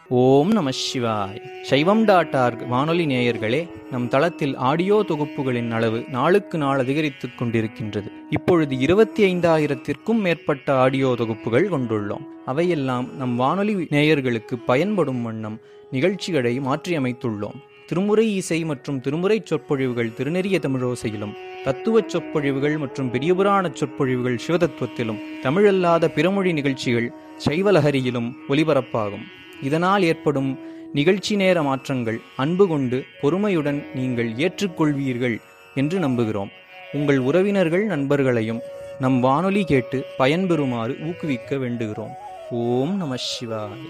ஓம் நம சிவாய் சைவம் டாட் ஆர்க் வானொலி நேயர்களே நம் தளத்தில் ஆடியோ தொகுப்புகளின் அளவு நாளுக்கு நாள் அதிகரித்துக் கொண்டிருக்கின்றது இப்பொழுது இருபத்தி ஐந்தாயிரத்திற்கும் மேற்பட்ட ஆடியோ தொகுப்புகள் கொண்டுள்ளோம் அவையெல்லாம் நம் வானொலி நேயர்களுக்கு பயன்படும் வண்ணம் நிகழ்ச்சிகளை மாற்றியமைத்துள்ளோம் திருமுறை இசை மற்றும் திருமுறை சொற்பொழிவுகள் திருநெறிய தமிழோசையிலும் தத்துவச் சொற்பொழிவுகள் மற்றும் பெரியபுராண சொற்பொழிவுகள் சிவதத்துவத்திலும் தமிழல்லாத பிறமொழி நிகழ்ச்சிகள் சைவலஹரியிலும் ஒலிபரப்பாகும் இதனால் ஏற்படும் நிகழ்ச்சி நேர மாற்றங்கள் அன்பு கொண்டு பொறுமையுடன் நீங்கள் ஏற்றுக்கொள்வீர்கள் என்று நம்புகிறோம் உங்கள் உறவினர்கள் நண்பர்களையும் நம் வானொலி கேட்டு பயன்பெறுமாறு ஊக்குவிக்க வேண்டுகிறோம் ஓம் நம சிவாய்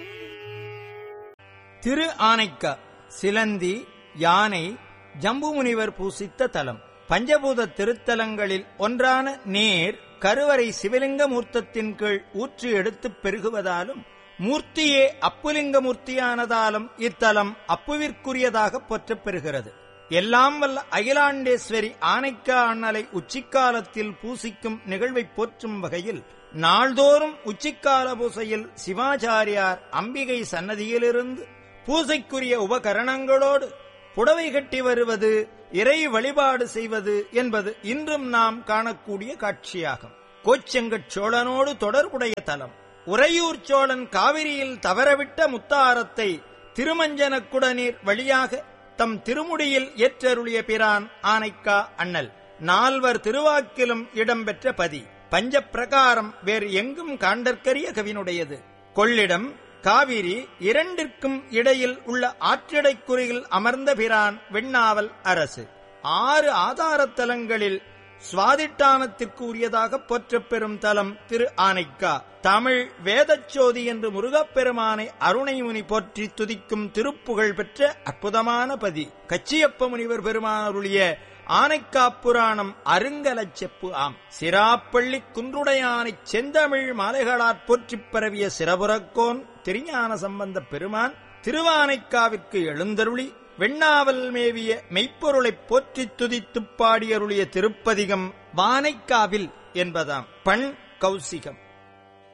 திரு ஆனைக்கா சிலந்தி யானை ஜம்பு முனிவர் பூசித்த தலம் பஞ்சபூத திருத்தலங்களில் ஒன்றான நேர் கருவறை சிவலிங்க மூர்த்தத்தின் கீழ் ஊற்றி எடுத்துப் பெருகுவதாலும் மூர்த்தியே அப்புலிங்க மூர்த்தியானதாலும் இத்தலம் அப்புவிற்குரியதாக போற்றப் பெறுகிறது எல்லாம் வல்ல அகிலாண்டேஸ்வரி ஆனைக்கா அண்ணலை உச்சிக்காலத்தில் பூசிக்கும் நிகழ்வை போற்றும் வகையில் நாள்தோறும் உச்சிக்கால பூசையில் சிவாச்சாரியார் அம்பிகை சன்னதியிலிருந்து பூசைக்குரிய உபகரணங்களோடு புடவை கட்டி வருவது இறை வழிபாடு செய்வது என்பது இன்றும் நாம் காணக்கூடிய காட்சியாகும் கோச்செங்கட் சோழனோடு தொடர்புடைய தலம் உறையூர் சோழன் காவிரியில் தவறவிட்ட முத்தாரத்தை திருமஞ்சனக்குடநீர் வழியாக தம் திருமுடியில் ஏற்றருளிய பிரான் ஆனைக்கா அண்ணல் நால்வர் திருவாக்கிலும் இடம்பெற்ற பதி பஞ்ச பிரகாரம் வேறு எங்கும் காண்டற்கரிய கவினுடையது கொள்ளிடம் காவிரி இரண்டிற்கும் இடையில் உள்ள ஆற்றிடைக்குறியில் அமர்ந்த பிரான் வெண்ணாவல் அரசு ஆறு ஆதாரத்தலங்களில் சுவாதிட்டானத்திற்கு உரியதாக போற்றப் பெறும் தலம் திரு ஆனைக்கா தமிழ் வேதச்சோதி என்று முருகப்பெருமானை அருணை முனி போற்றி துதிக்கும் திருப்புகழ் பெற்ற அற்புதமான பதி கச்சியப்ப முனிவர் பெருமானருளிய ஆனைக்கா புராணம் அருங்கலச் செப்பு ஆம் சிராப்பள்ளி குன்றுடையானைச் செந்தமிழ் மாலைகளாற் போற்றிப் பரவிய சிறபுறக்கோன் திருஞான சம்பந்த பெருமான் திருவானைக்காவிற்கு எழுந்தருளி வெண்ணாவல் மேவிய மெய்ப்பொருளைப் போற்றித் துதித்துப் பாடியருளிய திருப்பதிகம் வானைக்காவில் என்பதாம் பண் கௌசிகம்